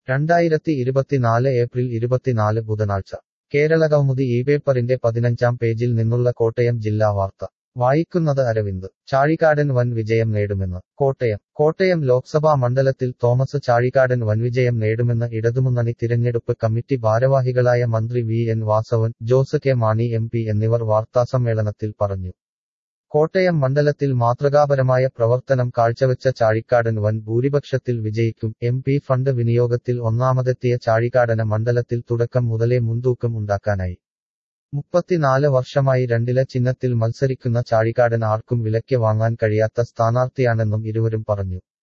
രണ്ടായിരത്തി ഇരുപത്തിനാല് ഏപ്രിൽ ഇരുപത്തിനാല് ബുധനാഴ്ച കേരള കൗമുദി ഈ പേപ്പറിന്റെ പതിനഞ്ചാം പേജിൽ നിന്നുള്ള കോട്ടയം ജില്ലാ വാർത്ത വായിക്കുന്നത് അരവിന്ദ് ചാഴികാടൻ വൻ വിജയം നേടുമെന്ന് കോട്ടയം കോട്ടയം ലോക്സഭാ മണ്ഡലത്തിൽ തോമസ് ചാഴികാടൻ വൻവിജയം നേടുമെന്ന് ഇടതുമുന്നണി തിരഞ്ഞെടുപ്പ് കമ്മിറ്റി ഭാരവാഹികളായ മന്ത്രി V N Vasavan Jose K Mani M P എന്നിവർ വാർത്താസമ്മേളനത്തിൽ പറഞ്ഞു കോട്ടയം മണ്ഡലത്തിൽ മാതൃകാപരമായ പ്രവർത്തനം കാഴ്ചവെച്ച ചാഴിക്കാടൻ വൻ ഭൂരിപക്ഷത്തിൽ വിജയിക്കും എം പി ഫണ്ട് വിനിയോഗത്തിൽ ഒന്നാമതെത്തിയ ചാഴിക്കാടന മണ്ഡലത്തിൽ തുടക്കം മുതലേ മുൻതൂക്കം ഉണ്ടാക്കാനായി മുപ്പത്തിനാല് വർഷമായി രണ്ടില ചിഹ്നത്തിൽ മത്സരിക്കുന്ന ചാഴിക്കാടൻ ആർക്കും വിലയ്ക്ക് വാങ്ങാൻ കഴിയാത്ത സ്ഥാനാർത്ഥിയാണെന്നും ഇരുവരും പറഞ്ഞു